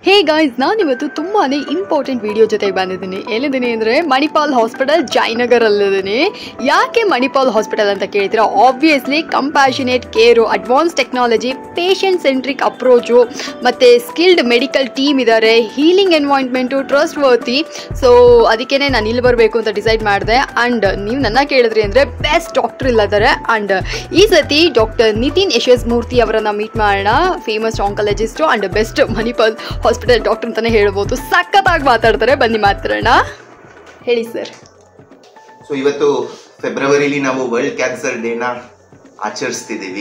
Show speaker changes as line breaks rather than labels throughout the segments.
Hey guys ನಾನು ಇವತ್ತು ತುಂಬಾನೇ ಇಂಪಾರ್ಟೆಂಟ್ ವಿಡಿಯೋ ಜೊತೆಗೆ ಬಂದಿದ್ದೀನಿ ಎಲ್ಲಿದ್ದೀನಿ ಅಂದರೆ ಮಣಿಪಾಲ್ ಹಾಸ್ಪಿಟಲ್ ಜಯನಗರಲ್ಲಿದ್ದೀನಿ ಯಾಕೆ ಮಣಿಪಾಲ್ ಹಾಸ್ಪಿಟಲ್ ಅಂತ ಕೇಳ್ತೀರಾ obviously compassionate care advanced technology patient centric approach ಮತ್ತು ಸ್ಕಿಲ್ಡ್ ಮೆಡಿಕಲ್ ಟೀಮ್ ಇದ್ದಾರೆ healing environment trustworthy so ಅದಕ್ಕೇ ನಾನು ಇಲ್ಲಿ ಬರಬೇಕು ಅಂತ ಡಿಸೈಡ್ ಮಾಡಿದೆ ಆ್ಯಂಡ್ ನೀವು ನನ್ನ ಕೇಳಿದ್ರಿ ಅಂದರೆ ಬೆಸ್ಟ್ ಡಾಕ್ಟರ್ ಇಲ್ಲದಾರೆ ಆ್ಯಂಡ್ ಈ ಸತಿ ಡಾಕ್ಟರ್ ನಿತಿನ್ ಯಶಸ್ ಮೂರ್ತಿ ಅವರನ್ನ ಮೀಟ್ ಮಾಡೋಣ famous oncologist and best Manipal hospital doctor ಅಂತಲೇ ಹೇಳ್ಬೋದು ಸಖತ್ತಾಗಿ ಮಾತಾಡ್ತಾರೆ ಬನ್ನಿ ಮಾತಾಡೋಣ ಹೇಳಿ ಸರ್
ಸೊ ಇವತ್ತು ಫೆಬ್ರವರಿಲಿ ನಾವು ವರ್ಲ್ಡ್ ಕ್ಯಾನ್ಸರ್ ಡೇನ ಆಚರಿಸ್ತಿದ್ದೀವಿ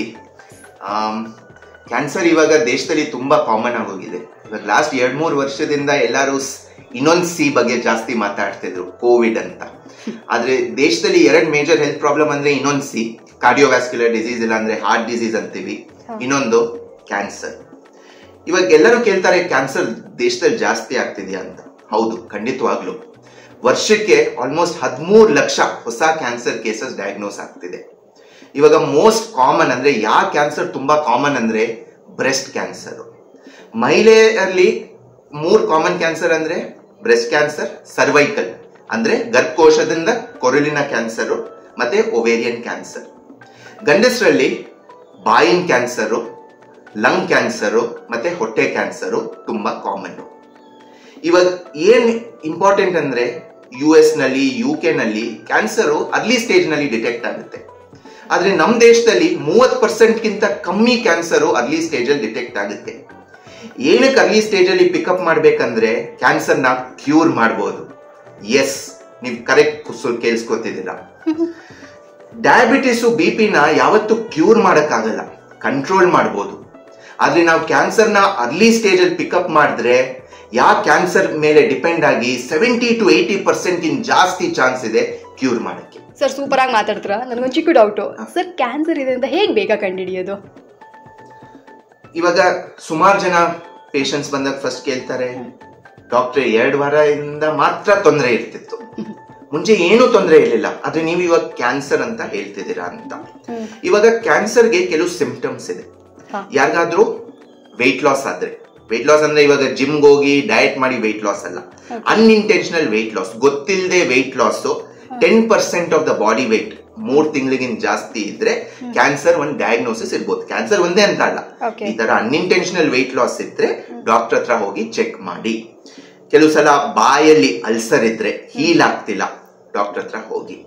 ಕ್ಯಾನ್ಸರ್ ಇವಾಗ ದೇಶದಲ್ಲಿ ತುಂಬಾ ಕಾಮನ್ ಆಗೋಗಿದೆ ಇವಾಗ ಲಾಸ್ಟ್ ಎರಡ್ ಮೂರು ವರ್ಷದಿಂದ ಎಲ್ಲರೂ ಇನ್ನೊಂದು ಸಿ ಬಗ್ಗೆ ಜಾಸ್ತಿ ಮಾತಾಡ್ತಿದ್ರು ಕೋವಿಡ್ ಅಂತ ಆದ್ರೆ ದೇಶದಲ್ಲಿ ಎರಡ್ ಮೇಜರ್ ಹೆಲ್ತ್ ಪ್ರಾಬ್ಲಮ್ ಅಂದ್ರೆ ಇನ್ನೊಂದು ಸಿ ಕಾರ್ಡಿಯೋವ್ಯಾಸ್ಕ್ಯುಲರ್ ಡಿಸೀಸ್ ಇಲ್ಲ ಅಂದ್ರೆ ಹಾರ್ಟ್ ಡಿಸೀಸ್ ಅಂತೀವಿ ಇನ್ನೊಂದು ಕ್ಯಾನ್ಸರ್ ಇವಾಗ ಎಲ್ಲರೂ ಕೇಳ್ತಾರೆ ಕ್ಯಾನ್ಸರ್ ದೇಶದಲ್ಲಿ ಜಾಸ್ತಿ ಆಗ್ತಿದ್ಯಾ ಅಂತ ಹೌದು ಖಂಡಿತವಾಗ್ಲು ವರ್ಷಕ್ಕೆ ಆಲ್ಮೋಸ್ಟ್ ಹದಿಮೂರು ಲಕ್ಷ ಹೊಸ ಕ್ಯಾನ್ಸರ್ ಕೇಸಸ್ ಡಯಾಗ್ನೋಸ್ ಆಗ್ತಿದೆ ಇವಾಗ ಮೋಸ್ಟ್ ಕಾಮನ್ ಅಂದ್ರೆ ಯಾವ ಕ್ಯಾನ್ಸರ್ ತುಂಬಾ ಕಾಮನ್ ಅಂದ್ರೆ ಬ್ರೆಸ್ಟ್ ಕ್ಯಾನ್ಸರ್ ಮಹಿಳೆಯರಲ್ಲಿ ಮೂರ್ ಕಾಮನ್ ಕ್ಯಾನ್ಸರ್ ಅಂದ್ರೆ ಬ್ರೆಸ್ಟ್ ಕ್ಯಾನ್ಸರ್ ಸರ್ವೈಕಲ್ ಅಂದ್ರೆ ಗರ್ಭಕೋಶದಿಂದ ಕೊರಳಿನ ಕ್ಯಾನ್ಸರ್ ಮತ್ತೆ ಒವೇರಿಯನ್ ಕ್ಯಾನ್ಸರ್ ಗಂಡಸರಲ್ಲಿ ಬಾಯಿನ್ ಕ್ಯಾನ್ಸರು ಲಂಗ್ ಕ್ಯಾನ್ಸರು ಮತ್ತೆ ಹೊಟ್ಟೆ ಕ್ಯಾನ್ಸರು ತುಂಬಾ ಕಾಮನ್ ಇವಾಗ ಏನ್ ಇಂಪಾರ್ಟೆಂಟ್ ಅಂದ್ರೆ ಯು ಎಸ್ ನಲ್ಲಿ ಯು ಕೆ ನಲ್ಲಿ ಕ್ಯಾನ್ಸರ್ ಅರ್ಲಿ ಸ್ಟೇಜ್ ನಲ್ಲಿ ಡಿಟೆಕ್ಟ್ ಆಗುತ್ತೆ ಆದ್ರೆ ನಮ್ ದೇಶದಲ್ಲಿ ಮೂವತ್ ಪರ್ಸೆಂಟ್ ಗಿಂತ ಕಮ್ಮಿ ಕ್ಯಾನ್ಸರ್ ಅರ್ಲಿ ಸ್ಟೇಜ್ ಅಲ್ಲಿ ಡಿಟೆಕ್ಟ್ ಆಗುತ್ತೆ ಏನಕ್ಕೆ ಅರ್ಲಿ ಸ್ಟೇಜ್ ಅಲ್ಲಿ ಪಿಕಪ್ ಮಾಡ್ಬೇಕಂದ್ರೆ ಕ್ಯಾನ್ಸರ್ ನ ಕ್ಯೂರ್ ಮಾಡಬಹುದು ಎಸ್ ನೀವು ಕರೆಕ್ಟ್ ಕೇಳಿಸ್ಕೊತಿದ್ದೀರಾ ಡಯಾಬಿಟಿಸು ಬಿ ಪಿನ ಯಾವತ್ತು ಕ್ಯೂರ್ ಮಾಡಕ್ಕಾಗಲ್ಲ ಕಂಟ್ರೋಲ್ ಮಾಡ್ಬೋದು ಆದ್ರೆ ನಾವು ಕ್ಯಾನ್ಸರ್ನ ಅರ್ಲಿ ಸ್ಟೇಜ್ ಅಲ್ಲಿ ಪಿಕಪ್ ಮಾಡಿದ್ರೆ ಯಾವ ಕ್ಯಾನ್ಸರ್ ಮೇಲೆ ಡಿಪೆಂಡ್ ಆಗಿ ಸೆವೆಂಟಿ ಟು ಏಯ್ಟಿ ಪರ್ಸೆಂಟ್ ಇನ್ ಜಾಸ್ತಿ ಚಾನ್ಸ್ ಇದೆ ಕ್ಯೂರ್ ಮಾಡಕ್ಕೆ
ಸರ್ ಸೂಪರಾಗಿ ಮಾತಾಡ್ತೀರಾ ನನಗೊಂದು ಚಿಕ್ಕ ಡೌಟು ಸರ್ ಕ್ಯಾನ್ಸರ್ ಇದೆ ಅಂತ ಹೇಗೆ ಬೇಗ ಕಂಡುಹಿಡಿಯೋದು
ಇವಾಗ ಸುಮಾರು ಜನ ಪೇಷಂಟ್ಸ್ ಬಂದಾಗ ಫಸ್ಟ್ ಕೇಳ್ತಾರೆ ಡಾಕ್ಟ್ರೆ ಎರಡು ವಾರದಿಂದ ಮಾತ್ರ ತೊಂದರೆ ಇರ್ತಿತ್ತು ಮುಂಚೆ ಏನು ತೊಂದರೆ ಇರಲಿಲ್ಲ ಆದ್ರೆ ನೀವು ಇವಾಗ ಕ್ಯಾನ್ಸರ್ ಅಂತ ಹೇಳ್ತಿದ್ದೀರಾ ಅಂತ ಇವಾಗ ಕ್ಯಾನ್ಸರ್ಗೆ ಕೆಲವು ಸಿಂಪ್ಟಮ್ಸ್ ಇದೆ
ಹಾ.
ಯಾರಿಗಾದ್ರೂ ವೆಯ್ಟ್ ಲಾಸ್ ಆದ್ರೆ ವೆಯ್ಟ್ ಲಾಸ್ ಅಂದ್ರೆ ಇವಾಗ ಜಿಮ್ಗೆ ಹೋಗಿ ಡಯಟ್ ಮಾಡಿ ವೆಯ್ಟ್ ಲಾಸ್ ಅಲ್ಲ ಅನ್ಇಂಟೆನ್ಷನಲ್ ವೆಯ್ಟ್ ಲಾಸ್ ಗೊತ್ತಿಲ್ಲದೆ weight loss ten percent of the body weight ಮೂರ್ ತಿಂಗಳಿಗಿಂತ ಜಾಸ್ತಿ ಇದ್ರೆ ಕ್ಯಾನ್ಸರ್ ಒಂದ್ ಡಯಾಗ್ನೋಸಿಸ್ ಇರ್ಬೋದು ಕ್ಯಾನ್ಸರ್ ಒಂದೇ ಅಂತ ಅಲ್ಲ
Okay.
ಈ ತರ ಅನ್ಇಂಟೆನ್ಷನಲ್ ವೆಯ್ಟ್ ಲಾಸ್ ಇದ್ರೆ ಡಾಕ್ಟರ್ ಹತ್ರ ಹೋಗಿ ಚೆಕ್ ಮಾಡಿ ಕೆಲವು ಸಲ ಬಾಯಲ್ಲಿ ಅಲ್ಸರ್ ಇದ್ರೆ ಹೀಲ್ ಆಗ್ತಿಲ್ಲ ಡಾಕ್ಟರ್ ಹತ್ರ ಹೋಗಿ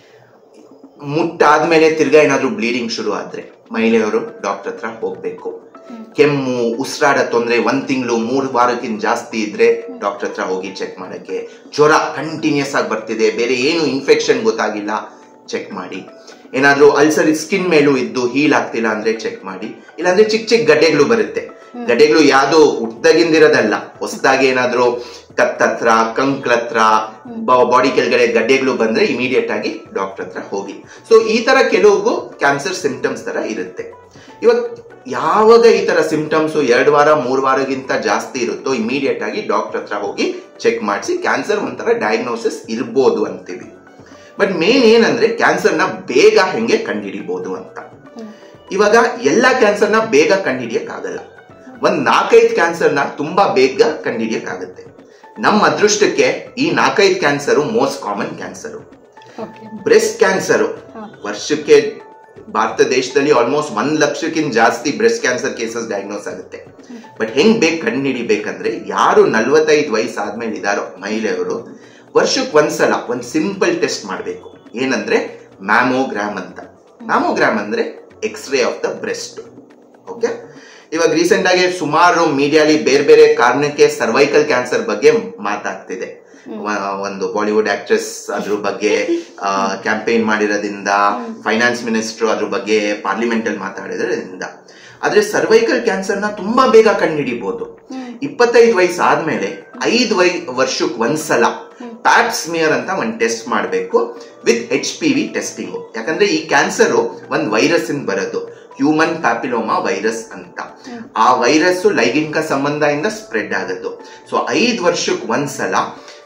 ಮುಟ್ಟಾದ್ಮೇಲೆ ತಿರ್ಗಾ ಏನಾದ್ರೂ ಬ್ಲೀಡಿಂಗ್ ಶುರು ಆದ್ರೆ ಮಹಿಳೆಯರು ಡಾಕ್ಟರ್ ಹತ್ರ ಹೋಗ್ಬೇಕು ಕೆಮ್ಮು ಉಸಿರಾಡ ತೊಂದ್ರೆ ಒಂದ್ ತಿಂಗಳು ಮೂರು ವಾರಕ್ಕಿಂತ ಜಾಸ್ತಿ ಇದ್ರೆ ಡಾಕ್ಟರ್ ಹತ್ರ ಹೋಗಿ ಚೆಕ್ ಮಾಡಕ್ಕೆ ಜ್ವರ ಕಂಟಿನ್ಯೂಸ್ ಆಗಿ ಬರ್ತಿದೆ ಬೇರೆ ಏನು ಇನ್ಫೆಕ್ಷನ್ ಗೊತ್ತಾಗಿಲ್ಲ ಚೆಕ್ ಮಾಡಿ ಏನಾದ್ರೂ ಅಲ್ಸರ್ ಸ್ಕಿನ್ ಮೇಲೂ ಇದ್ದು ಹೀಲ್ ಆಗ್ತಿಲ್ಲ ಅಂದ್ರೆ ಚೆಕ್ ಮಾಡಿ ಇಲ್ಲಾಂದ್ರೆ ಚಿಕ್ಕ ಚಿಕ್ಕ ಗಡ್ಡೆಗಳು ಬರುತ್ತೆ ಗಡ್ಡೆಗಳು ಯಾವ್ದು ಹುಟ್ಟದಾಗಿಂದಿರೋದಲ್ಲ ಹೊಸದಾಗಿ ಏನಾದ್ರೂ ಕತ್ತತ್ರ ಕಂಕ್ಳತ್ರ ಬಾಡಿ ಕೆಳಗಡೆ ಗಡ್ಡೆಗಳು ಬಂದ್ರೆ ಇಮಿಡಿಯೇಟ್ ಆಗಿ ಡಾಕ್ಟರ್ ಹತ್ರ ಹೋಗಿ ಸೊ ಈ ತರ ಕೆಲವು ಕ್ಯಾನ್ಸರ್ ಸಿಂಪ್ಟಮ್ಸ್ ತರ ಇರುತ್ತೆ ಇವಾಗ ಯಾವಾಗ ಈ ತರ ಸಿಂಪ್ಟಮ್ಸ್ ಎರಡು ವಾರ ಮೂರು ವಾರಗಿಂತ ಜಾಸ್ತಿ ಇರುತ್ತೋ ಇಮಿಡಿಯೇಟ್ ಆಗಿ ಡಾಕ್ಟರ್ ಹತ್ರ ಹೋಗಿ ಚೆಕ್ ಮಾಡಿಸಿ ಕ್ಯಾನ್ಸರ್ ಒಂಥರ ಡಯಾಗ್ನೋಸಿಸ್ ಇರ್ಬೋದು ಅಂತೀವಿ ಬಟ್ ಮೇನ್ ಏನಂದ್ರೆ ಕ್ಯಾನ್ಸರ್ನ ಬೇಗ ಹೆಂಗೆ ಕಂಡುಹಿಡಿಬಹುದು ಅಂತ ಇವಾಗ ಎಲ್ಲಾ ಕ್ಯಾನ್ಸರ್ನ ಬೇಗ ಕಂಡುಹಿಡಿಯಕ್ಕಾಗಲ್ಲ ಒಂದ್ ನಾಲ್ಕೈದು ಕ್ಯಾನ್ಸರ್ನ ತುಂಬಾ ಬೇಗ ಕಂಡುಹಿಡಿಯಕ್ಕಾಗುತ್ತೆ ನಮ್ಮ ಅದೃಷ್ಟಕ್ಕೆ ಈ ನಾಲ್ಕೈದು cancer most common cancer
okay
breast cancer ವರ್ಷಕ್ಕೆ ಭಾರತ ದೇಶದಲ್ಲಿ ಆಲ್ಮೋಸ್ಟ್ ಒಂದ್ ಲಕ್ಷಕ್ಕಿಂತ ಜಾಸ್ತಿ ಬ್ರೆಸ್ಟ್ ಕ್ಯಾನ್ಸರ್ ಕೇಸಸ್ ಡಯಾಗ್ನೋಸ್ ಆಗುತ್ತೆ ಬಟ್ ಹೆಂಗ್ ಬೇಗ ಕಂಡುಹಿಡಿಬೇಕಂದ್ರೆ ಯಾರು ನಲ್ವತ್ತೈದು ವಯಸ್ಸು ಆದ್ಮೇಲೆ ಇದಾರೋ ಮಹಿಳೆಯರು ವರ್ಷಕ್ಕೆ ಒಂದ್ಸಲ ಒಂದ್ ಸಿಂಪಲ್ ಟೆಸ್ಟ್ ಮಾಡಬೇಕು ಏನಂದ್ರೆ ಮ್ಯಾಮೋಗ್ರಾಮ್ ಅಂತ ಮ್ಯಾಮೋಗ್ರಾಮ್ ಅಂದ್ರೆ X ray of the breast okay ಇವಾಗ ರೀಸೆಂಟ್ ಆಗಿ ಸುಮಾರು ಮೀಡಿಯಾಲಿ ಬೇರೆ ಬೇರೆ ಕಾರಣಕ್ಕೆ ಸರ್ವೈಕಲ್ ಕ್ಯಾನ್ಸರ್ ಬಗ್ಗೆ ಮಾತಾಗ್ತಿದೆ ವ- ಒಂದು ಬಾಲಿವುಡ್ ಆಕ್ಟ್ರೆಸ್ ಅದ್ರ ಬಗ್ಗೆ ಕ್ಯಾಂಪೇನ್ ಮಾಡಿರೋದ್ರಿಂದ ಫೈನಾನ್ಸ್ ಮಿನಿಸ್ಟರ್ ಅದ್ರ ಬಗ್ಗೆ ಪಾರ್ಲಿಮೆಂಟ್ ಅಲ್ಲಿ ಮಾತಾಡಿದ್ರಿಂದ ಆದ್ರೆ ಸರ್ವೈಕಲ್ ಕ್ಯಾನ್ಸರ್ ನ ತುಂಬಾ ಬೇಗ ಕಂಡುಹಿಡಿಬಹುದು ಇಪ್ಪತ್ತೈದು ವಯಸ್ಸು ಆದ್ಮೇಲೆ ಐದು ವೈ ವರ್ಷಕ್ಕೆ ಒಂದ್ಸಲ ಪ್ಯಾಪ್ ಸ್ಮಿಯರ್ ಅಂತ ಒಂದ್ ಟೆಸ್ಟ್ ಮಾಡಬೇಕು with H P V testing ಯಾಕಂದ್ರೆ ಈ ಕ್ಯಾನ್ಸರ್ ಒಂದ್ ವೈರಸ್ ಇಂದ ಬರೋದು ಹ್ಯೂಮನ್ ಪ್ಯಾಪಿಲೋಮಾ ವೈರಸ್ ಅಂತ ಆ ವೈರಸ್ ಲೈಂಗಿಕ ಸಂಬಂಧದಿಂದ ಸ್ಪ್ರೆಡ್ ಆಗೋದು ಸೊ ಐದು ವರ್ಷಕ್ಕೆ ಒಂದ್ಸಲ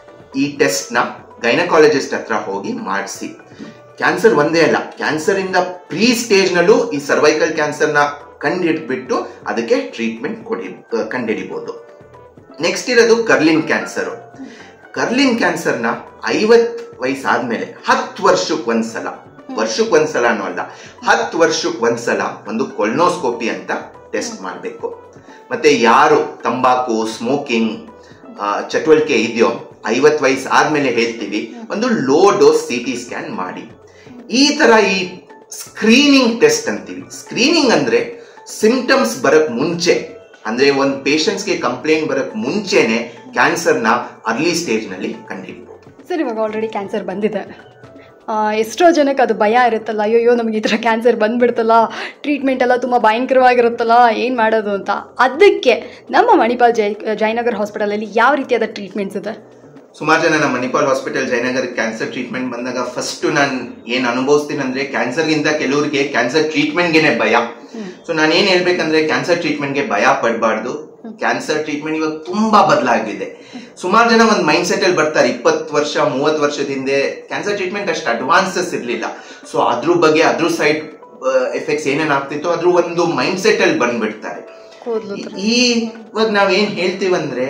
ಈ ಟೆಸ್ಟ್ ನ ಗೈನಕಾಲಜಿಸ್ಟ್ ಹತ್ರ ಹೋಗಿ ಮಾಡಿಸಿ ಕ್ಯಾನ್ಸರ್ ಒಂದೇ ಅಲ್ಲ ಕ್ಯಾನ್ಸರ್ ಇಂದ ಪ್ರೀ ಸ್ಟೇಜ್ ನಲ್ಲೂ ಈ ಸರ್ವೈಕಲ್ ಕ್ಯಾನ್ಸರ್ ನ ಕಂಡಿಡ್ಬಿಟ್ಟು ಅದಕ್ಕೆ ಟ್ರೀಟ್ಮೆಂಟ್ ಕೊಡಿ ಕಂಡಿಡಿಬಹುದು ನೆಕ್ಸ್ಟ್ ಇರೋದು ಕರ್ಲಿನ್ ಕ್ಯಾನ್ಸರ್ ಕರ್ಲಿನ್ ಕ್ಯಾನ್ಸರ್ನ ಐವತ್ ವಯಸ್ಸಾದ್ಮೇಲೆ ಹತ್ತು ವರ್ಷಕ್ಕೆ ಒಂದ್ಸಲ ವರ್ಷಕ್ಕೆ ಒಂದ್ಸಲ ಅನ್ನೋ ಅಲ್ಲ ಹತ್ತು ವರ್ಷಕ್ಕೆ ಒಂದ್ಸಲ ಒಂದು ಕೊಲ್ನೋಸ್ಕೋಪಿ ಅಂತ ಟೆಸ್ಟ್ ಮಾಡಬೇಕು ಮತ್ತೆ ಯಾರು ತಂಬಾಕು ಸ್ಮೋಕಿಂಗ್ ಚಟುವಟಿಕೆ ಇದೆಯೋ ಐವತ್ ವಯಸ್ಸು ಆದ್ಮೇಲೆ ಹೇಳ್ತೀವಿ ಒಂದು low dose C T scan ಮಾಡಿ ಈ ತರ ಈ ಸ್ಕ್ರೀನಿಂಗ್ ಟೆಸ್ಟ್ ಅಂತೀವಿ ಸ್ಕ್ರೀನಿಂಗ್ ಅಂದ್ರೆ ಸಿಂಪ್ಟಮ್ಸ್ ಬರಕ್ ಮುಂಚೆ ಅಂದ್ರೆ ಒಂದು ಪೇಷಂಟ್ಸ್ಗೆ ಕಂಪ್ಲೇಂಟ್ ಬರಕ್ ಮುಂಚೆನೆ ಕ್ಯಾನ್ಸರ್ನ ಅರ್ಲಿ ಸ್ಟೇಜ್ ನಲ್ಲಿ ಕಂಡುಹಿಡಿಬಹುದು
ಸರ್ ಇವಾಗ ಆಲ್ರೆಡಿ ಕ್ಯಾನ್ಸರ್ ಬಂದಿದೆ ಆ, ಎಷ್ಟೋ ಜನಕ್ಕೆ ಅದು ಭಯ ಇರುತ್ತಲ್ಲ ಅಯ್ಯೋ ನಮಗೆ ಈ ಥರ ಕ್ಯಾನ್ಸರ್ ಬಂದ್ಬಿಡ್ತಲ್ಲ ಟ್ರೀಟ್ಮೆಂಟ್ ಎಲ್ಲ ತುಂಬ ಭಯಂಕರವಾಗಿರುತ್ತಲ್ಲ ಏನು ಮಾಡೋದು ಅಂತ ಅದಕ್ಕೆ ನಮ್ಮ ಮಣಿಪಾಲ್ ಜೈ ಜಯನಗರ್ ಹಾಸ್ಪಿಟಲಲ್ಲಿ ಯಾವ ರೀತಿಯಾದ ಟ್ರೀಟ್ಮೆಂಟ್ಸ್ ಇದೆ
ಸುಮಾರು ಜನ ನಮ್ಮ Manipal hospital Jayanagar cancer treatment ಬಂದಾಗ ಫಸ್ಟ್ ನಾನು ಏನ್ ಅನುಭವಿಸ್ತೀನಿ ಅಂದ್ರೆ ಕ್ಯಾನ್ಸರ್ಗಿಂತ ಕೆಲವರಿಗೆ ಕ್ಯಾನ್ಸರ್ ಟ್ರೀಟ್ಮೆಂಟ್ಗೆನೆ ಭಯ ಸೊ ನಾನು ಏನ್ ಹೇಳ್ಬೇಕಂದ್ರೆ ಕ್ಯಾನ್ಸರ್ ಟ್ರೀಟ್ಮೆಂಟ್ಗೆ ಭಯ ಪಡಬಾರ್ದು ಕ್ಯಾನ್ಸರ್ ಟ್ರೀಟ್ಮೆಂಟ್ ಇವಾಗ ತುಂಬಾ ಬದಲಾಗಿದೆ ಸುಮಾರು ಜನ ಒಂದು ಮೈಂಡ್ ಸೆಟ್ ಅಲ್ಲಿ ಬರ್ತಾರೆ ಇಪ್ಪತ್ತು ವರ್ಷ ಮೂವತ್ತು ವರ್ಷದ ಹಿಂದೆ ಕ್ಯಾನ್ಸರ್ ಟ್ರೀಟ್ಮೆಂಟ್ ಅಷ್ಟು ಅಡ್ವಾನ್ಸಸ್ ಇರಲಿಲ್ಲ ಸೊ ಅದ್ರ ಬಗ್ಗೆ ಅದ್ರ ಸೈಡ್ ಎಫೆಕ್ಟ್ಸ್ ಏನೇನ್ ಆಗ್ತಿತ್ತು ಅದ್ರ ಒಂದು ಮೈಂಡ್ ಸೆಟ್ ಅಲ್ಲಿ ಬಂದ್ಬಿಡ್ತಾರೆ
ಕೂದಲು
ಈ ಇವಾಗ ನಾವೇನ್ ಹೇಳ್ತೀವಂದ್ರೆ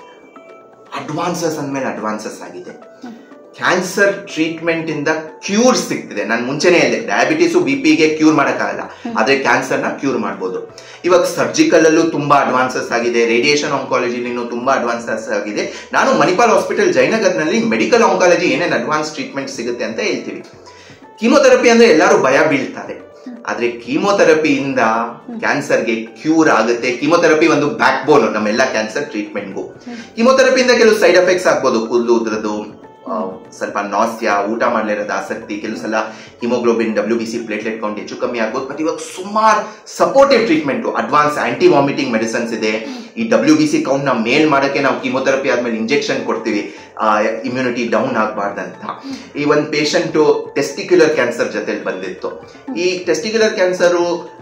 ಅಡ್ವಾನ್ಸಸ್ ಅಂದ್ಮೇಲೆ ಅಡ್ವಾನ್ಸಸ್ ಆಗಿದೆ ಕ್ಯಾನ್ಸರ್ ಟ್ರೀಟ್ಮೆಂಟ್ ಇಂದ ಕ್ಯೂರ್ ಸಿಗ್ತಿದೆ ನಾನು ಮುಂಚೆನೆ ಹೇಳಿದೆ ಡಯಾಬಿಟಿಸು ಬಿ ಪಿಗೆ ಕ್ಯೂರ್ ಮಾಡಕ್ಕಾಗಲ್ಲ ಆದ್ರೆ ಕ್ಯಾನ್ಸರ್ ನ ಕ್ಯೂರ್ ಮಾಡ್ಬೋದು ಇವಾಗ ಸರ್ಜಿಕಲ್ ಅಲ್ಲೂ ತುಂಬಾ ಅಡ್ವಾನ್ಸಸ್ ಆಗಿದೆ ರೇಡಿಯೇಷನ್ ಆಂಕಾಲಜಿಲಿ ತುಂಬಾ ಅಡ್ವಾನ್ಸಸ್ ಆಗಿದೆ ನಾನು ಮಣಿಪಾಲ್ ಹಾಸ್ಪಿಟಲ್ ಜಯನಗರ್ನಲ್ಲಿ ಮೆಡಿಕಲ್ ಆಂಕಾಲಜಿ ಏನೇನು ಅಡ್ವಾನ್ಸ್ ಟ್ರೀಟ್ಮೆಂಟ್ ಸಿಗುತ್ತೆ ಅಂತ ಹೇಳ್ತೀವಿ ಕೀಮೋಥೆರಪಿ ಅಂದ್ರೆ ಎಲ್ಲರೂ ಭಯ ಬೀಳ್ತಾರೆ ಆದ್ರೆ ಕೀಮೋಥೆರಪಿಯಿಂದ ಕ್ಯಾನ್ಸರ್ಗೆ ಕ್ಯೂರ್ ಆಗುತ್ತೆ ಕೀಮೋಥೆರಪಿ ಒಂದು ಬ್ಯಾಕ್ ಬೋನ್ ನಮ್ಮೆಲ್ಲ ಕ್ಯಾನ್ಸರ್ ಟ್ರೀಟ್ಮೆಂಟ್ಗೂ ಕೀಮೋಥೆರಪಿಯಿಂದ ಕೆಲವು ಸೈಡ್ ಎಫೆಕ್ಟ್ಸ್ ಆಗ್ಬೋದು ಕೂದಲು ಉದ್ರದು ಆ, ಸ್ವಲ್ಪ ನಾಸ್ಯ ಊಟ ಮಾಡ್ಲಿರೋದು ಆಸಕ್ತಿ ಕೆಲವು ಸಲ haemoglobin W B C platelet count ಹೆಚ್ಚು ಕಮ್ಮಿ ಆಗ್ಬೋದು ಬಟ್ ಇವಾಗ ಸುಮಾರು supportive treatment advance anti vomiting medicines ಇದೆ ಈ ಡಬ್ಲ್ಯೂ ಬಿ ಸಿ ಕೌಂಟ್ ನ ಮೇಲ್ ಮಾಡಕ್ಕೆ ನಾವು ಕೀಮೋಥೆರಪಿ ಆದ್ಮೇಲೆ ಇಂಜೆಕ್ಷನ್ ಕೊಡ್ತೀವಿ ಇಮ್ಯುನಿಟಿ ಡೌನ್ ಆಗಬಾರ್ದಂತ ಈ ಒಂದು ಪೇಷಂಟ್ ಟೆಸ್ಟಿಕ್ಯುಲರ್ ಕ್ಯಾನ್ಸರ್ ಜೊತೆಲಿ ಬಂದಿತ್ತು ಈ ಟೆಸ್ಟಿಕ್ಯುಲರ್ ಕ್ಯಾನ್ಸರು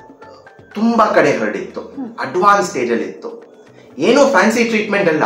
ತುಂಬಾ ಕಡೆ ಹರಡಿತ್ತು ಅಡ್ವಾನ್ಸ್ ಸ್ಟೇಜ್ ಅಲ್ಲಿ ಇತ್ತು ಏನು ಫ್ಯಾನ್ಸಿ ಟ್ರೀಟ್ಮೆಂಟ್ ಅಲ್ಲ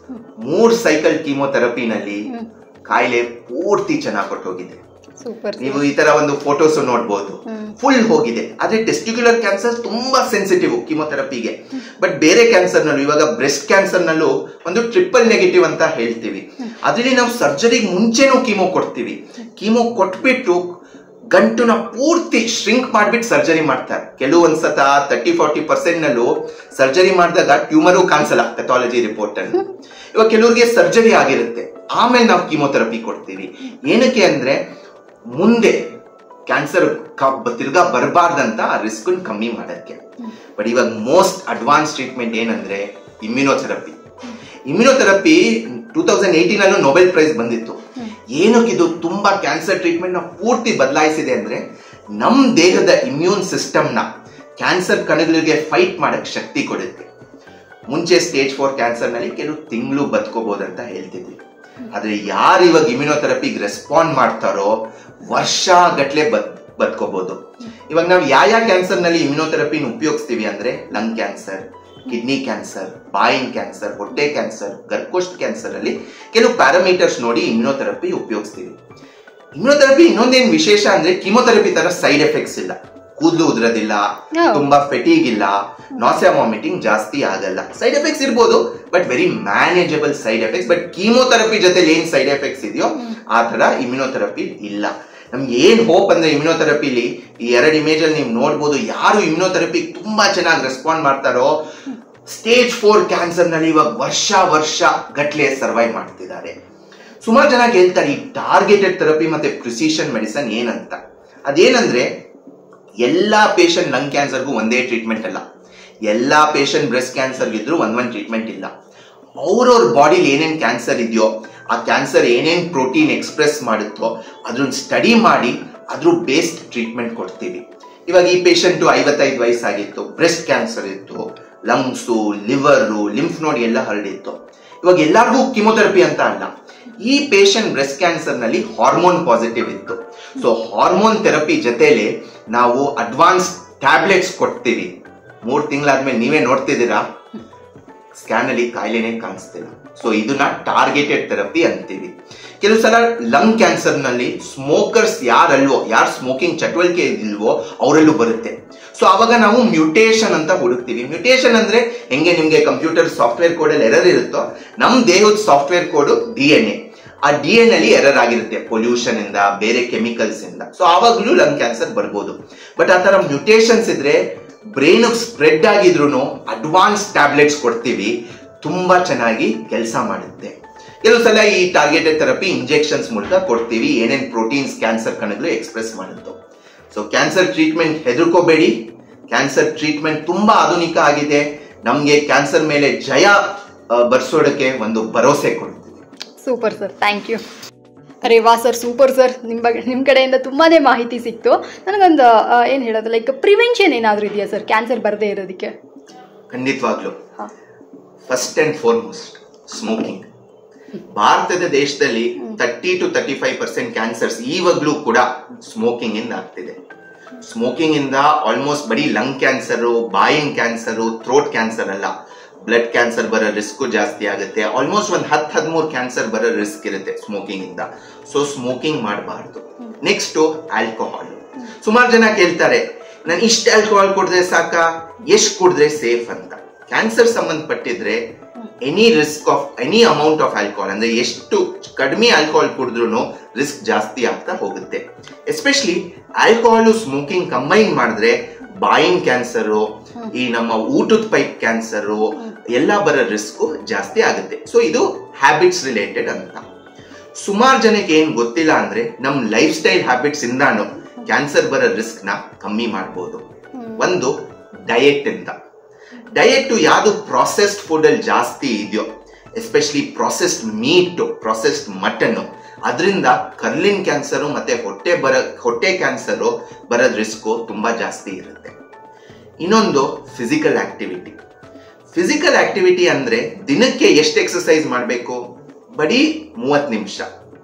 ಮೂರ್ ಸೈಕಲ್ ಕೀಮೋಥೆರಪಿನಲ್ಲಿ ಕಾಯಿಲೆ ಪೂರ್ತಿ ಚೆನ್ನಾಗಿ ಕೊಟ್ಟೋಗಿದೆ
ಸೂಪರ್
ನೀವು ಈ ತರ ಒಂದು ಫೋಟೋಸ್ ನೋಡ್ಬೋದು ಫುಲ್ ಹೋಗಿದೆ ಆದ್ರೆ ಟೆಸ್ಟಿಕ್ಯುಲರ್ ಕ್ಯಾನ್ಸರ್ ತುಂಬಾ ಸೆನ್ಸಿಟಿವ್ ಕೀಮೋಥೆರಪಿಗೆ ಬಟ್ ಬೇರೆ ಕ್ಯಾನ್ಸರ್ ನಲ್ಲೂ ಇವಾಗ ಬ್ರೆಸ್ಟ್ ಕ್ಯಾನ್ಸರ್ ನಲ್ಲೂ ಒಂದು ಟ್ರಿಪಲ್ ನೆಗೆಟಿವ್ ಅಂತ ಹೇಳ್ತೀವಿ ಅದ್ರಲ್ಲಿ ನಾವು ಸರ್ಜರಿಗೆ ಮುಂಚೆನೂ ಕೀಮೋ ಕೊಡ್ತೀವಿ ಕೀಮೋ ಕೊಟ್ಬಿಟ್ಟು ಗಂಟುನ ಪೂರ್ತಿ ಶ್ರಿಂಕ್ ಮಾಡ್ಬಿಟ್ಟು ಸರ್ಜರಿ ಮಾಡ್ತಾರೆ ಕೆಲವೊಂದ್ಸತ ತರ್ಟಿ ಫಾರ್ಟಿ ಪರ್ಸೆಂಟ್ ನಲ್ಲೂ ಸರ್ಜರಿ ಮಾಡಿದಾಗ ಟ್ಯೂಮರು ಕಾಣಿಸಲ್ಲ ಪೆಥಾಲಜಿ ರಿಪೋರ್ಟ್ ಅಲ್ಲಿ ಇವಾಗ ಕೆಲವ್ರಿಗೆ ಸರ್ಜರಿ ಆಗಿರುತ್ತೆ ಆಮೇಲೆ ನಾವು ಕೀಮೋಥೆರಪಿ ಕೊಡ್ತೀವಿ ಏನಕ್ಕೆ ಅಂದ್ರೆ ಮುಂದೆ ಕ್ಯಾನ್ಸರ್ ತಿರ್ಗಾ ಬರಬಾರ್ದಂತ ಆ ರಿಸ್ಕ್ ಕಮ್ಮಿ ಮಾಡಕ್ಕೆ ಬಟ್ ಇವಾಗ ಮೋಸ್ಟ್ ಅಡ್ವಾನ್ಸ್ ಟ್ರೀಟ್ಮೆಂಟ್ ಏನಂದ್ರೆ immunotherapy immunotherapy two thousand eighteen ಅಲ್ಲೂ ನೊಬೆಲ್ ಪ್ರೈಸ್ ಬಂದಿತ್ತು ಏನಕ್ಕಿದು ತುಂಬಾ ಕ್ಯಾನ್ಸರ್ ಟ್ರೀಟ್ಮೆಂಟ್ ನ ಪೂರ್ತಿ ಬದಲಾಯಿಸಿದೆ ಅಂದ್ರೆ ನಮ್ ದೇಹದ ಇಮ್ಯೂನ್ ಸಿಸ್ಟಮ್ ನ ಕ್ಯಾನ್ಸರ್ ಕಣಗಳಿಗೆ ಫೈಟ್ ಮಾಡಕ್ ಶಕ್ತಿ ಕೊಡುತ್ತೆ ಮುಂಚೆ ಸ್ಟೇಜ್ ಫೋರ್ ಕ್ಯಾನ್ಸರ್ ನಲ್ಲಿ ಕೆಲವು ತಿಂಗಳು ಬದುಕೋಬಹುದಂತ ಹೇಳ್ತಿದ್ವಿ ಆದ್ರೆ ಯಾರು ಇವಾಗ ಇಮ್ಯುನೋಥೆರಪಿಗೆ ರೆಸ್ಪಾಂಡ್ ಮಾಡ್ತಾರೋ ವರ್ಷ ಗಟ್ಲೆ ಬದ್ ಬದುಕೋಬಹುದು ಇವಾಗ ನಾವು ಯಾವ ಯಾವ ಕ್ಯಾನ್ಸರ್ ನಲ್ಲಿ ಇಮ್ಯುನೋಥೆರಪಿನ ಉಪಯೋಗಿಸ್ತೀವಿ ಅಂದ್ರೆ ಲಂಗ್ ಕ್ಯಾನ್ಸರ್ ಕಿಡ್ನಿ ಕ್ಯಾನ್ಸರ್ ಬಾಯಿನ್ ಕ್ಯಾನ್ಸರ್ ಹೊಟ್ಟೆ ಕ್ಯಾನ್ಸರ್ ಗರ್ಭಕೋಶ ಕ್ಯಾನ್ಸರ್ ಅಲ್ಲಿ ಕೆಲವು ಪ್ಯಾರಾಮೀಟರ್ಸ್ ನೋಡಿ ಇಮ್ಯುನೋಥೆರಪಿ ಉಪಯೋಗಿಸ್ತೀವಿ ಇಮ್ಯುನೋಥೆರಪಿ ಇನ್ನೊಂದೇನ್ ವಿಶೇಷ ಅಂದ್ರೆ ಕಿಮೋಥೆರಪಿ ತರ ಸೈಡ್ ಎಫೆಕ್ಟ್ಸ್ ಇಲ್ಲ ಕೂದಲು ಉದ್ರದಿಲ್ಲ
ಹೌದು.
ತುಂಬಾ ಫೆಟೀಗ್ ಇಲ್ಲ ನಾಸಿಯಾ ವಾಮಿಟಿಂಗ್ ಜಾಸ್ತಿ ಆಗಲ್ಲ ಸೈಡ್ ಎಫೆಕ್ಟ್ಸ್ ಇರ್ಬೋದು but very manageable side effects but chemotherapy ಜೊತೆ ಏನ್ ಸೈಡ್ ಎಫೆಕ್ಟ್ಸ್ ಇದೆಯೋ ಆ ತರ ಇಮ್ಯುನೋಥೆರಪಿ ಇಲ್ಲ ನಮ್ಗೆ ಏನ್ ಹೋಪ್ ಅಂದ್ರೆ ಇಮ್ಯುನೋಥೆರಪಿಲಿ ಈ ಎರಡು ಇಮೇಜ್ ಅಲ್ಲಿ ನೀವು ನೋಡ್ಬೋದು ಯಾರು ಇಮ್ಯುನೋಥೆರಪಿ ತುಂಬಾ ಚೆನ್ನಾಗಿ ರೆಸ್ಪಾಂಡ್ ಮಾಡ್ತಾರೋ ಸ್ಟೇಜ್ ಫೋರ್ ಕ್ಯಾನ್ಸರ್ ನಲ್ಲಿ ಇವಾಗ ವರ್ಷ ವರ್ಷ ಗಟ್ಲೆ ಸರ್ವೈವ್ ಮಾಡ್ತಿದ್ದಾರೆ ಸುಮಾರು ಜನ ಹೇಳ್ತಾರೆ ಈ ಟಾರ್ಗೆಟೆಡ್ ಥೆರಪಿ ಮತ್ತೆ ಪ್ರಿಸಿಷನ್ ಮೆಡಿಸನ್ ಏನಂತ ಅದೇನಂದ್ರೆ ಎಲ್ಲಾ ಪೇಷಂಟ್ ಲಂಗ್ ಕ್ಯಾನ್ಸರ್ಗೂ ಒಂದೇ ಟ್ರೀಟ್ಮೆಂಟ್ ಅಲ್ಲ ಎಲ್ಲಾ ಪೇಷಂಟ್ ಬ್ರೆಸ್ಟ್ ಕ್ಯಾನ್ಸರ್ ಇದ್ರು ಒಂದ್ ಒಂದ್ ಟ್ರೀಟ್ಮೆಂಟ್ ಇಲ್ಲ ಅವ್ರವ್ರ ಬಾಡಿಲಿ ಏನೇನ್ ಕ್ಯಾನ್ಸರ್ ಇದೆಯೋ ಆ ಕ್ಯಾನ್ಸರ್ ಏನೇನ್ ಪ್ರೋಟೀನ್ ಎಕ್ಸ್ಪ್ರೆಸ್ ಮಾಡುತ್ತೋ ಅದ್ರನ್ನ ಸ್ಟಡಿ ಮಾಡಿ ಅದ್ರ ಬೇಸ್ಡ್ ಟ್ರೀಟ್ಮೆಂಟ್ ಕೊಡ್ತೀವಿ ಇವಾಗ ಈ ಪೇಷಂಟ್ ಐವತ್ತೈದು ವಯಸ್ಸಾಗಿತ್ತು ಬ್ರೆಸ್ಟ್ ಕ್ಯಾನ್ಸರ್ ಇತ್ತು ಲಂಗ್ಸು ಲಿವರು ಲಿಂಫ್ ನೋಡ್ ಎಲ್ಲ ಹರಡಿತ್ತು ಇವಾಗ ಎಲ್ಲರಿಗೂ ಕಿಮೋಥೆರಪಿ ಅಂತ ಅಲ್ಲ ಈ ಪೇಷಂಟ್ ಬ್ರೆಸ್ಟ್ ಕ್ಯಾನ್ಸರ್ ನಲ್ಲಿ ಹಾರ್ಮೋನ್ ಪಾಸಿಟಿವ್ ಇತ್ತು ಸೊ ಹಾರ್ಮೋನ್ ಥೆರಪಿ ಜೊತೆಲಿ ನಾವು ಅಡ್ವಾನ್ಸ್ ಟ್ಯಾಬ್ಲೆಟ್ಸ್ ಕೊಡ್ತೀವಿ ಮೂರ್ ತಿಂಗಳಾದ್ಮೇಲೆ ನೀವೇ ನೋಡ್ತಿದ್ದೀರಾ ಸ್ಕ್ಯಾನ್ ಅಲ್ಲಿ ಕಾಯಿಲೆನೇ ಕಾಣಿಸ್ತಿಲ್ಲ ಸೊ ಇದನ್ನ ಟಾರ್ಗೆಟೆಡ್ ಥೆರಪಿ ಅಂತೀವಿ ಕೆಲವು ಸಲ ಲಂಗ್ ಕ್ಯಾನ್ಸರ್ ನಲ್ಲಿ ಸ್ಮೋಕರ್ಸ್ ಯಾರಲ್ವೋ ಯಾರು ಸ್ಮೋಕಿಂಗ್ ಚಟುವಟಿಕೆ ಇಲ್ವೋ ಅವರಲ್ಲೂ ಬರುತ್ತೆ ಸೊ ಸೊ ಅವಾಗ ನಾವು ಮ್ಯೂಟೇಶನ್ ಅಂತ ಹುಡುಕ್ತೀವಿ ಮ್ಯೂಟೇಶನ್ ಅಂದ್ರೆ ಹೆಂಗೆ ನಿಮ್ಗೆ ಕಂಪ್ಯೂಟರ್ ಸಾಫ್ಟ್ವೇರ್ ಕೋಡ್ ಅಲ್ಲಿ ಎರರ್ ಇರುತ್ತೋ ನಮ್ ದೇಹದ software code D N A ಆ ಡಿ ಎನ್ ಅಲ್ಲಿ ಎರರ್ ಆಗಿರುತ್ತೆ ಪೊಲ್ಯೂಷನ್ ಇಂದ ಬೇರೆ ಕೆಮಿಕಲ್ಸ್ ಇಂದ ಸೊ ಆವಾಗಲೂ ಲಂಗ್ ಕ್ಯಾನ್ಸರ್ ಬರ್ಬೋದು ಬಟ್ ಆ ತರ ಮ್ಯೂಟೇಶನ್ಸ್ ಇದ್ರೆ ಬ್ರೈನ್ ಸ್ಪ್ರೆಡ್ ಆಗಿದ್ರು ಅಡ್ವಾನ್ಸ್ ಟ್ಯಾಬ್ಲೆಟ್ಸ್ ಕೊಡ್ತೀವಿ ತುಂಬಾ ಚೆನ್ನಾಗಿ ಕೆಲಸ ಮಾಡುತ್ತೆ ಕೆಲವು ಸಲ ಈ ಟಾರ್ಗೆಟೆಡ್ ಥೆರಪಿ ಇಂಜೆಕ್ಷನ್ಸ್ ಮೂಲಕ ಕೊಡ್ತೀವಿ ಏನೇನ್ ಪ್ರೋಟೀನ್ಸ್ ಕ್ಯಾನ್ಸರ್ ಕಣಗಳು ಎಕ್ಸ್ಪ್ರೆಸ್ ಮಾಡುತ್ತೋ ಸೊ ಕ್ಯಾನ್ಸರ್ ಟ್ರೀಟ್ಮೆಂಟ್ ಹೆದರ್ಕೋಬೇಡಿ ಕ್ಯಾನ್ಸರ್ ಟ್ರೀಟ್ಮೆಂಟ್ ತುಂಬಾ ಆಧುನಿಕ ಆಗಿದೆ ನಮ್ಗೆ ಕ್ಯಾನ್ಸರ್ ಮೇಲೆ ಜಯ ಆ, ಬರ್ಸೋದಕ್ಕೆ ಒಂದು ಭರವಸೆ ಕೊಡ್ತೀವಿ
ಸೂಪರ್ ಸರ್ ಥ್ಯಾಂಕ್ ಯು ಅರೆ ವಾ ಸರ್ ಸೂಪರ್ ಸರ್ ನಿಮ್ಮ ಬಗ್ಗೆ ನಿಮ್ಮ ಕಡೆಯಿಂದ ತುಂಬಾ ಮಾಹಿತಿ ಸಿಕ್ತು ನನಗೊಂದು ಏನು ಹೇಳೋದು ಲೈಕ್ ಪ್ರಿವೆನ್ಷನ್ ಏನಾದರೂ ಇದೆಯಾ ಸರ್ ಕ್ಯಾನ್ಸರ್ ಬರದೇ ಇರೋದಕ್ಕೆ
ಖಂಡಿತವಾಗ್ಲು
ಹಾಂ
ಫಸ್ಟ್ ಅಂಡ್ ಫಾರ್ಮೋಸ್ಟ್ ಸ್ಮೋಕಿಂಗ್ ಭಾರತದ ದೇಶದಲ್ಲಿ thirty to thirty five percent cancers ಈವಾಗ್ಲೂ ಕೂಡ ಸ್ಮೋಕಿಂಗ್ ಇಂದ ಆಗ್ತಿದೆ ಸ್ಮೋಕಿಂಗ್ ಇಂದ ಆಲ್ಮೋಸ್ಟ್ ಬರೀ ಲಂಗ್ ಕ್ಯಾನ್ಸರ್ ಬಾಯಿನ್ ಕ್ಯಾನ್ಸರ್ ಥ್ರೋಟ್ ಕ್ಯಾನ್ಸರ್ ಅಲ್ಲ ಬ್ಲಡ್ ಕ್ಯಾನ್ಸರ್ ಬರೋ ರಿಸ್ಕ್ ಜಾಸ್ತಿ ಆಗುತ್ತೆ ಆಲ್ಮೋಸ್ಟ್ ಒಂದ್ ಹತ್ತು ಹದಿಮೂರು ಕ್ಯಾನ್ಸರ್ ಬರೋ ರಿಸ್ಕ್ ಇರುತ್ತೆ ಸ್ಮೋಕಿಂಗ್ ಇಂದ ಸೊ ಸ್ಮೋಕಿಂಗ್ ಮಾಡಬಾರ್ದು ನೆಕ್ಸ್ಟ್ ಆಲ್ಕೋಹಾಲ್ ಸುಮಾರು ಜನ ಕೇಳ್ತಾರೆ ನಾನು ಇಷ್ಟ ಆಲ್ಕೋಹಾಲ್ ಕುಡಿದ್ರೆ ಸಾಕ ಎಷ್ಟು ಕುಡಿದ್ರೆ ಸೇಫ್ ಅಂತ ಕ್ಯಾನ್ಸರ್ ಸಂಬಂಧಪಟ್ಟಿದ್ರೆ any risk of any amount of alcohol ಅಂದ್ರೆ ಎಷ್ಟು ಕಡಿಮೆ ಆಲ್ಕೋಹಾಲ್ ಕುಡಿದ್ರು ರಿಸ್ಕ್ ಜಾಸ್ತಿ ಆಗ್ತಾ ಹೋಗುತ್ತೆ ಎಸ್ಪೆಷಲಿ ಆಲ್ಕೋಹಾಲ್ ಸ್ಮೋಕಿಂಗ್ ಕಂಬೈನ್ ಮಾಡಿದ್ರೆ ಬಾಯಿನ್ ಕ್ಯಾನ್ಸರು ಈ ನಮ್ಮ ಊಟದ ಪೈಪ್ ಕ್ಯಾನ್ಸರು ಎಲ್ಲ ಬರೋ ರಿಸ್ಕ್ ಜಾಸ್ತಿ ಆಗುತ್ತೆ ಸೊ ಇದು ಹ್ಯಾಬಿಟ್ಸ್ ರಿಲೇಟೆಡ್ ಅಂತ ಸುಮಾರು ಜನಕ್ಕೆ ಏನ್ ಗೊತ್ತಿಲ್ಲ ಅಂದ್ರೆ ನಮ್ ಲೈಫ್ ಸ್ಟೈಲ್ ಹ್ಯಾಬಿಟ್ಸ್ ಇಂದಾನು ಕ್ಯಾನ್ಸರ್ ಬರೋ ರಿಸ್ಕ್ ನ ಕಮ್ಮಿ ಮಾಡ್ಬೋದು ಒಂದು ಡಯೆಟ್ ಅಂತ ಡಯೆಟ್ ಯಾವುದು ಪ್ರಾಸೆಸ್ಡ್ ಫುಡ್ ಅಲ್ಲಿ ಜಾಸ್ತಿ ಇದೆಯೋ especially processed meat processed mutton ಅದರಿಂದ ಕರ್ಲಿನ್ ಕ್ಯಾನ್ಸರು ಮತ್ತೆ ಹೊಟ್ಟೆ ಬರ ಹೊಟ್ಟೆ ಕ್ಯಾನ್ಸರು ಬರೋದ್ ರಿಸ್ಕು ತುಂಬಾ ಜಾಸ್ತಿ ಇರುತ್ತೆ ಇನ್ನೊಂದು ಫಿಸಿಕಲ್ ಆಕ್ಟಿವಿಟಿ ಫಿಸಿಕಲ್ ಆಕ್ಟಿವಿಟಿ ಅಂದ್ರೆ ದಿನಕ್ಕೆ ಎಷ್ಟು ಎಕ್ಸರ್ಸೈಸ್ ಮಾಡಬೇಕು ಬರೀ ಮೂವತ್ ನಿಮಿಷ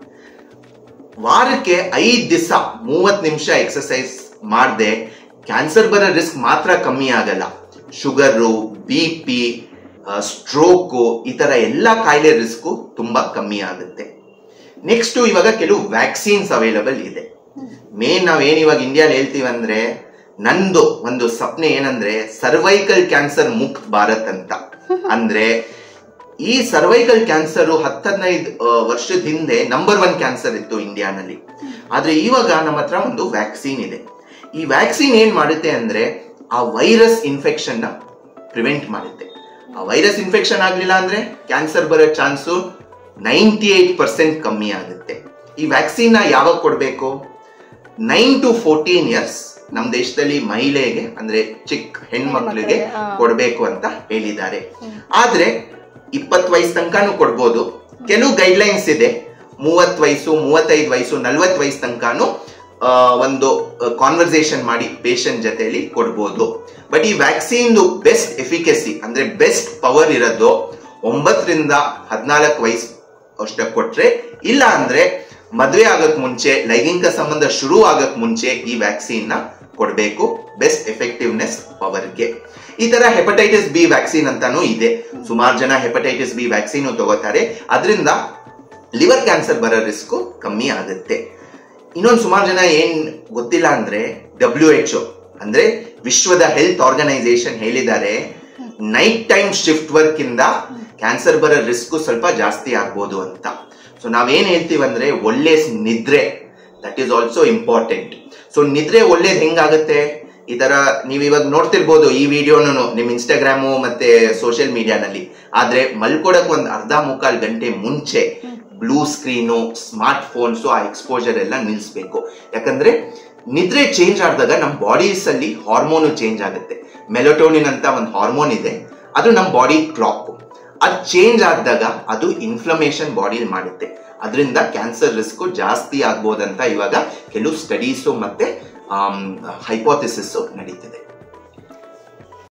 ವಾರಕ್ಕೆ ಐದ್ ದಿವಸ ಮೂವತ್ ನಿಮಿಷ ಎಕ್ಸರ್ಸೈಸ್ ಮಾಡದೆ ಕ್ಯಾನ್ಸರ್ ಬರೋ ರಿಸ್ಕ್ ಮಾತ್ರ ಕಮ್ಮಿ ಆಗಲ್ಲ ಶುಗರು ಬಿ ಪಿ ಸ್ಟ್ರೋಕು ಈ ತರ ಎಲ್ಲ ಕಾಯಿಲೆ ರಿಸ್ಕು ತುಂಬಾ ಕಮ್ಮಿ ಆಗುತ್ತೆ ನೆಕ್ಸ್ಟ್ ಇವಾಗ ಕೆಲವು ವ್ಯಾಕ್ಸಿನ್ಸ್ ಅವೈಲಬಲ್ ಇದೆ ಮೇನ್ ನಾವೇನ್ ಇವಾಗ ಇಂಡಿಯಾಲ್ ಹೇಳ್ತೀವಿ ಅಂದ್ರೆ ನಂದು ಒಂದು ಸಪ್ನೆ ಏನಂದ್ರೆ ಸರ್ವೈಕಲ್ ಕ್ಯಾನ್ಸರ್ ಮುಕ್ತ್ ಭಾರತ್ ಅಂತ ಅಂದ್ರೆ ಈ ಸರ್ವೈಕಲ್ ಕ್ಯಾನ್ಸರ್ ಹತ್ತದೈದು ವರ್ಷದ ಹಿಂದೆ ನಂಬರ್ ಒನ್ ಕ್ಯಾನ್ಸರ್ ಇತ್ತು ಇಂಡಿಯಾನಲ್ಲಿ ಆದ್ರೆ ಇವಾಗ ನಮ್ಮ ಹತ್ರ ಒಂದು ವ್ಯಾಕ್ಸಿನ್ ಇದೆ ಈ ವ್ಯಾಕ್ಸಿನ್ ಏನ್ ಮಾಡುತ್ತೆ ಅಂದ್ರೆ ಆ ವೈರಸ್ ಇನ್ಫೆಕ್ಷನ್ ನ ಪ್ರಿವೆಂಟ್ ಮಾಡುತ್ತೆ ಆ ವೈರಸ್ ಇನ್ಫೆಕ್ಷನ್ ಆಗ್ಲಿಲ್ಲ ಅಂದ್ರೆ ಕ್ಯಾನ್ಸರ್ ಬರೋ ಚಾನ್ಸು ನೈಂಟಿ ಏಟ್ ಪರ್ಸೆಂಟ್ ಕಮ್ಮಿ ಆಗುತ್ತೆ ಈ ವ್ಯಾಕ್ಸಿನ್ ನ ಯಾವಾಗ ಕೊಡ್ಬೇಕು ನೈನ್ ಟು ಫೋರ್ಟೀನ್ ಇಯರ್ಸ್ ನಮ್ ದೇಶದಲ್ಲಿ ಮಹಿಳೆಗೆ ಅಂದ್ರೆ ಚಿಕ್ಕ ಹೆಣ್ಮಕ್ಳಿಗೆ
ಹೆಣ್ಮಕ್ಳಿಗೆ, ಆ.
ಕೊಡ್ಬೇಕು ಅಂತ ಹೇಳಿದ್ದಾರೆ ಆದ್ರೆ ಇಪ್ಪತ್ ವಯಸ್ಸು ತನಕನೂ ಕೊಡ್ಬೋದು ಕೆಲವು ಗೈಡ್ಲೈನ್ಸ್ ಇದೆ ಮೂವತ್ ವಯಸ್ಸು ಮೂವತ್ತೈದು ವಯಸ್ಸು ನಲ್ವತ್ ವಯಸ್ಸು ತನಕನೂ ಆ, ಒಂದು ಕಾನ್ವರ್ಸೇಷನ್ ಮಾಡಿ ಪೇಷಂಟ್ ಜೊತೆಲಿ ಕೊಡ್ಬೋದು ಬಟ್ ಈ ವ್ಯಾಕ್ಸಿನ್ ಬೆಸ್ಟ್ ಎಫಿಕೆಸಿ ಅಂದ್ರೆ ಬೆಸ್ಟ್ ಪವರ್ ಇರೋದು ಒಂಬತ್ತರಿಂದ ಹದಿನಾಲ್ಕು ವಯಸ್ಸು ಅಷ್ಟೇ ಕೊಟ್ರೆ ಇಲ್ಲ ಅಂದ್ರೆ ಮದ್ವೆ ಆಗಕ್ ಮುಂಚೆ ಲೈಂಗಿಕ ಸಂಬಂಧ ಶುರು ಆಗಕ್ ಮುಂಚೆ ಈ ವ್ಯಾಕ್ಸಿನ್ ನ ಕೊಡಬೇಕು ಬೆಸ್ಟ್ ಎಫೆಕ್ಟಿವ್ನೆಸ್ ಪವರ್ಗೆ ಈ ತರ ಹೆಪಟೈಟಿಸ್ ಬಿ ವ್ಯಾಕ್ಸಿನ್ ಅಂತಾನೂ ಇದೆ ಸುಮಾರು ಜನ ಹೆಪಟೈಟಿಸ್ ಬಿ ವ್ಯಾಕ್ಸಿನ್ ತಗೋತಾರೆ ಅದರಿಂದ ಲಿವರ್ ಕ್ಯಾನ್ಸರ್ ಬರೋ ರಿಸ್ಕ್ ಕಮ್ಮಿ ಆಗುತ್ತೆ ಇನ್ನೊಂದು ಸುಮಾರು ಜನ ಏನ್ ಗೊತ್ತಿಲ್ಲ ಅಂದ್ರೆ ಡಬ್ಲ್ಯೂ ಎಚ್ ಅಂದ್ರೆ ವಿಶ್ವದ ಹೆಲ್ತ್ ಆರ್ಗನೈಸೇಷನ್ ಹೇಳಿದ್ದಾರೆ ನೈಟ್ ಟೈಮ್ ಶಿಫ್ಟ್ ವರ್ಕ್ ಇಂದ ಕ್ಯಾನ್ಸರ್ ಬರೋ ರಿಸ್ಕ್ ಸ್ವಲ್ಪ ಜಾಸ್ತಿ ಆಗ್ಬೋದು ಅಂತ ಸೊ ನಾವೇನ್ ಹೇಳ್ತೀವಿ ಅಂದ್ರೆ ಒಳ್ಳೆ ನಿದ್ರೆ that is also important so ನಿದ್ರೆ ಒಳ್ಳೇದ್ ಹೆಂಗಾಗುತ್ತೆ ಈ ತರ ನೀವ್ ಇವಾಗ ನೋಡ್ತಿರ್ಬೋದು ಈ ವಿಡಿಯೋನು ನಿಮ್ ಇನ್ಸ್ಟಾಗ್ರಾಮು ಮತ್ತೆ ಸೋಷಿಯಲ್ ಮೀಡಿಯಾನಲ್ಲಿ ಆದ್ರೆ ಮಲ್ಕೊಡಕ್ ಒಂದ್ ಅರ್ಧ ಮುಕ್ಕಾಲ್ ಗಂಟೆ ಮುಂಚೆ ಬ್ಲೂ ಸ್ಕ್ರೀನು ಸ್ಮಾರ್ಟ್ ಫೋನ್ಸ್ ಆ ಎಕ್ಸ್ಪೋಜರ್ ಎಲ್ಲ ನಿಲ್ಲಿಸ್ಬೇಕು ಯಾಕಂದ್ರೆ ನಿದ್ರೆ ಚೇಂಜ್ ಆದಾಗ ನಮ್ಮ ಬಾಡೀಸ್ ಅಲ್ಲಿ ಹಾರ್ಮೋನು ಚೇಂಜ್ ಆಗುತ್ತೆ ಮೆಲೋಟೋನಿನ್ ಅಂತ ಒಂದು ಹಾರ್ಮೋನ್ ಇದೆ ಅದು ನಮ್ಮ ಬಾಡಿ ಕ್ಲಾಕ್ ಅದು ಚೇಂಜ್ ಆದಾಗ ಅದು ಇನ್ಫ್ಲಮೇಷನ್ ಬಾಡಿಲಿ ಮಾಡುತ್ತೆ ಅದರಿಂದ ಕ್ಯಾನ್ಸರ್ ರಿಸ್ಕ್ ಜಾಸ್ತಿ ಆಗ್ಬೋದಂತ ಇವಾಗ ಕೆಲವು ಸ್ಟಡೀಸು ಮತ್ತೆ ಹೈಪೋಥಿಸಿಸ್ ನಡೀತಿದೆ